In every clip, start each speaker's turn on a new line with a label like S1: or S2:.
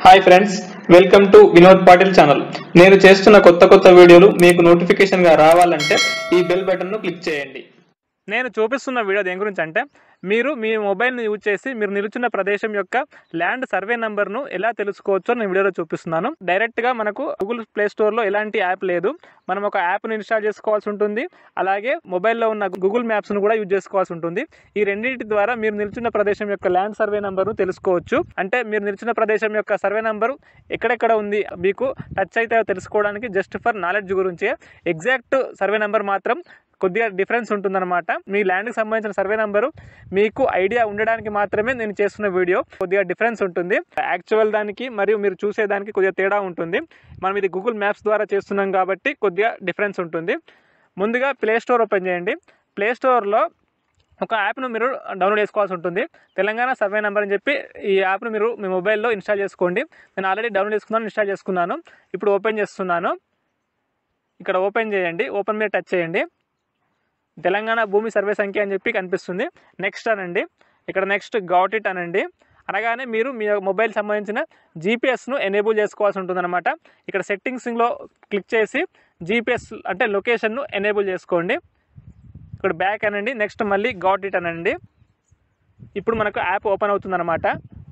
S1: hi friends welcome to Vinod Patil channel నేను చేస్తున్న కొత్త కొత్త వీడియోలు మీకు నోటిఫికేషన్ గా రావాలంటే ఈ బెల్ బటన్ ను క్లిక్ చేయండి నేను చూపిస్తున్న వీడియో దేని గురించి అంటే మీరు మీ మొబైల్ని యూజ్ చేసి మీరు నిలుచున్న ప్రదేశం యొక్క ల్యాండ్ సర్వే నెంబర్ను ఎలా తెలుసుకోవచ్చో నేను వీడియోలో చూపిస్తున్నాను డైరెక్ట్గా మనకు గూగుల్ ప్లే స్టోర్లో ఎలాంటి యాప్ లేదు మనం ఒక యాప్ను ఇన్స్టాల్ చేసుకోవాల్సి ఉంటుంది అలాగే మొబైల్లో ఉన్న గూగుల్ మ్యాప్స్ను కూడా యూజ్ చేసుకోవాల్సి ఉంటుంది ఈ రెండింటి ద్వారా మీరు నిల్చున్న ప్రదేశం యొక్క ల్యాండ్ సర్వే నెంబర్ను తెలుసుకోవచ్చు అంటే మీరు నిల్చున్న ప్రదేశం యొక్క సర్వే నెంబరు ఎక్కడెక్కడ ఉంది మీకు టచ్ అయితే తెలుసుకోవడానికి జస్ట్ ఫర్ నాలెడ్జ్ గురించి ఎగ్జాక్ట్ సర్వే నెంబర్ మాత్రం కొద్దిగా డిఫరెన్స్ ఉంటుందన్నమాట మీ ల్యాండ్కి సంబంధించిన సర్వే నెంబరు మీకు ఐడియా ఉండడానికి మాత్రమే నేను చేస్తున్న వీడియో కొద్దిగా డిఫరెన్స్ ఉంటుంది యాక్చువల్ దానికి మరియు మీరు చూసేదానికి కొద్దిగా తేడా ఉంటుంది మనం ఇది గూగుల్ మ్యాప్స్ ద్వారా చేస్తున్నాం కాబట్టి కొద్దిగా డిఫరెన్స్ ఉంటుంది ముందుగా ప్లే స్టోర్ ఓపెన్ చేయండి ప్లే స్టోర్లో ఒక యాప్ను మీరు డౌన్లోడ్ చేసుకోవాల్సి ఉంటుంది తెలంగాణ సర్వే నెంబర్ అని చెప్పి ఈ యాప్ను మీరు మీ మొబైల్లో ఇన్స్టాల్ చేసుకోండి నేను ఆల్రెడీ డౌన్లోడ్ చేసుకున్నాను ఇన్స్టాల్ చేసుకున్నాను ఇప్పుడు ఓపెన్ చేస్తున్నాను ఇక్కడ ఓపెన్ చేయండి ఓపెన్ మీద టచ్ చేయండి తెలంగాణ భూమి సర్వే సంఖ్య అని చెప్పి కనిపిస్తుంది నెక్స్ట్ అనండి ఇక్కడ నెక్స్ట్ గాట్ ఇట్ అనండి అనగానే మీరు మీ మొబైల్ సంబంధించిన జీపీఎస్ను ఎనేబుల్ చేసుకోవాల్సి ఉంటుందన్నమాట ఇక్కడ సెట్టింగ్స్లో క్లిక్ చేసి జీపీఎస్ అంటే లొకేషన్ను ఎనేబుల్ చేసుకోండి ఇక్కడ బ్యాక్ అనండి నెక్స్ట్ మళ్ళీ గాట్ ఇట్ అనండి ఇప్పుడు మనకు యాప్ ఓపెన్ అవుతుందన్నమాట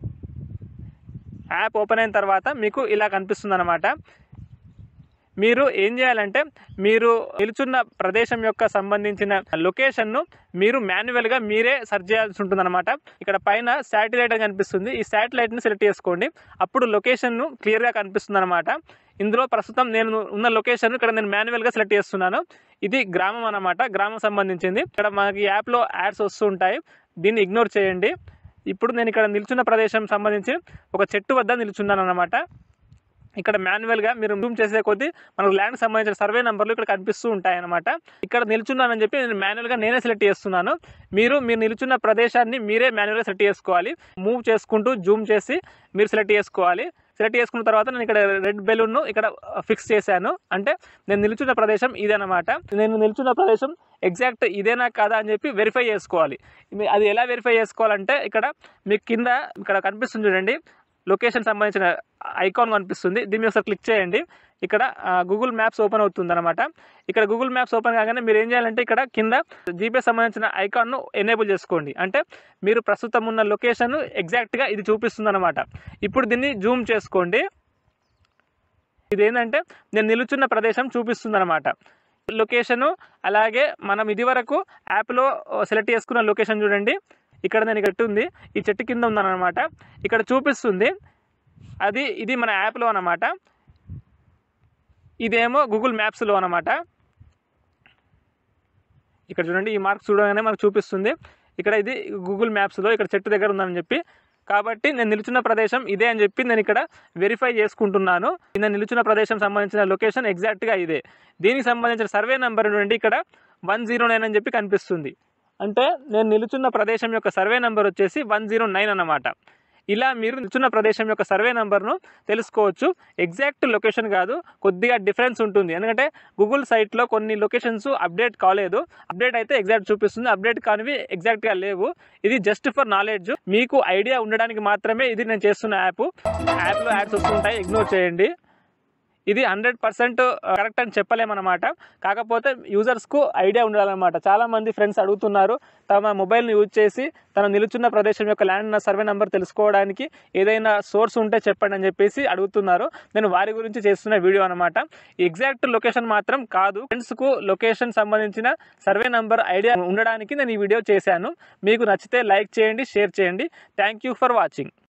S1: యాప్ ఓపెన్ అయిన తర్వాత మీకు ఇలా కనిపిస్తుంది అనమాట మీరు ఏం చేయాలంటే మీరు నిలుచున్న ప్రదేశం యొక్క సంబంధించిన లొకేషన్ను మీరు మాన్యువల్గా మీరే సెర్చ్ చేయాల్సి ఉంటుందన్నమాట ఇక్కడ పైన శాటిలైట్ అని కనిపిస్తుంది ఈ శాటిలైట్ని సెలెక్ట్ చేసుకోండి అప్పుడు లొకేషన్ను క్లియర్గా కనిపిస్తుంది అనమాట ఇందులో ప్రస్తుతం నేను ఉన్న లొకేషన్ ఇక్కడ నేను మాన్యువల్గా సెలెక్ట్ చేస్తున్నాను ఇది గ్రామం అన్నమాట గ్రామం సంబంధించింది ఇక్కడ మనకి యాప్లో యాడ్స్ వస్తూ ఉంటాయి దీన్ని ఇగ్నోర్ చేయండి ఇప్పుడు నేను ఇక్కడ నిల్చున్న ప్రదేశం సంబంధించి ఒక చెట్టు వద్ద నిల్చున్నాను అనమాట ఇక్కడ మాన్యువల్గా మీరు జూమ్ చేసే కొద్దీ మనకు ల్యాండ్ సంబంధించిన సర్వే నెంబర్లు ఇక్కడ కనిపిస్తూ ఉంటాయి అనమాట ఇక్కడ నిల్చున్నానని చెప్పి నేను మాన్యువల్గా నేనే సెలెక్ట్ చేస్తున్నాను మీరు మీరు నిల్చున్న ప్రదేశాన్ని మీరే మాన్యువల్గా సెలెక్ట్ చేసుకోవాలి మూవ్ చేసుకుంటూ జూమ్ చేసి మీరు సెలెక్ట్ చేసుకోవాలి సెలెక్ట్ చేసుకున్న తర్వాత నేను ఇక్కడ రెడ్ బెలూన్ను ఇక్కడ ఫిక్స్ చేశాను అంటే నేను నిల్చున్న ప్రదేశం ఇదనమాట నేను నిల్చున్న ప్రదేశం ఎగ్జాక్ట్ ఇదేనా కాదా అని చెప్పి వెరిఫై చేసుకోవాలి మీ- అది ఎలా వెరిఫై చేసుకోవాలంటే ఇక్కడ మీకు కింద ఇక్కడ కనిపిస్తుంది చూడండి లొకేషన్ సంబంధించిన ఐకాన్ కనిపిస్తుంది దీని మీద ఒకసారి క్లిక్ చేయండి ఇక్కడ గూగుల్ మ్యాప్స్ ఓపెన్ అవుతుంది అనమాట ఇక్కడ గూగుల్ మ్యాప్స్ ఓపెన్ కాగానే మీరు ఏం చేయాలంటే ఇక్కడ కింద జీపీఎస్ సంబంధించిన ఐకాన్ను ఎనేబుల్ చేసుకోండి అంటే మీరు ప్రస్తుతం ఉన్న లొకేషన్ ఎగ్జాక్ట్గా ఇది చూపిస్తుంది అనమాట ఇప్పుడు దీన్ని జూమ్ చేసుకోండి ఇది ఏంటంటే నేను నిలుచున్న ప్రదేశం చూపిస్తుంది అనమాట లొకేషను అలాగే మనం ఇది వరకు యాప్లో సెలెక్ట్ చేసుకున్న లొకేషన్ చూడండి ఇక్కడ నేను ఇక్కడ ఉంది ఈ చెట్టు కింద ఉందన్నమాట ఇక్కడ చూపిస్తుంది అది ఇది మన యాప్లో అన్నమాట ఇదేమో గూగుల్ మ్యాప్స్లో అన్నమాట ఇక్కడ చూడండి ఈ మార్క్స్ చూడగానే మనకు చూపిస్తుంది ఇక్కడ ఇది గూగుల్ మ్యాప్స్లో ఇక్కడ చెట్టు దగ్గర ఉందని చెప్పి కాబట్టి నేను నిలుచున్న ప్రదేశం ఇదే అని చెప్పి నేను ఇక్కడ వెరిఫై చేసుకుంటున్నాను నేను నిలుచున్న ప్రదేశం సంబంధించిన లొకేషన్ ఎగ్జాక్ట్గా ఇదే దీనికి సంబంధించిన సర్వే నెంబర్ నుండి ఇక్కడ వన్ జీరో నైన్ అని చెప్పి కనిపిస్తుంది అంటే నేను నిలుచున్న ప్రదేశం యొక్క సర్వే నెంబర్ వచ్చేసి వన్ జీరో నైన్ అన్నమాట ఇలా మీరు నిల్చున్న ప్రదేశం యొక్క సర్వే నెంబర్ను తెలుసుకోవచ్చు ఎగ్జాక్ట్ లొకేషన్ కాదు కొద్దిగా డిఫరెన్స్ ఉంటుంది ఎందుకంటే గూగుల్ సైట్లో కొన్ని లొకేషన్స్ అప్డేట్ కాలేదు అప్డేట్ అయితే ఎగ్జాక్ట్ చూపిస్తుంది అప్డేట్ కానివి ఎగ్జాక్ట్గా లేవు ఇది జస్ట్ ఫర్ నాలెడ్జ్ మీకు ఐడియా ఉండడానికి మాత్రమే ఇది నేను చేస్తున్న యాప్ యాప్లో యాడ్స్ వస్తుంటాయి ఇగ్నోర్ చేయండి ఇది హండ్రెడ్ పర్సెంట్ కరెక్ట్ అని చెప్పలేమన్నమాట కాకపోతే యూజర్స్కు ఐడియా ఉండాలన్నమాట చాలామంది ఫ్రెండ్స్ అడుగుతున్నారు తమ మొబైల్ని యూజ్ చేసి తన నిలుచున్న ప్రదేశం యొక్క ల్యాండ్ సర్వే నెంబర్ తెలుసుకోవడానికి ఏదైనా సోర్స్ ఉంటే చెప్పండి అని చెప్పేసి అడుగుతున్నారు నేను వారి గురించి చేస్తున్న వీడియో అనమాట ఎగ్జాక్ట్ లొకేషన్ మాత్రం కాదు ఫ్రెండ్స్కు లొకేషన్ సంబంధించిన సర్వే నెంబర్ ఐడియా ఉండడానికి నేను ఈ వీడియో చేశాను మీకు నచ్చితే లైక్ చేయండి షేర్ చేయండి థ్యాంక్ యూ ఫర్ వాచింగ్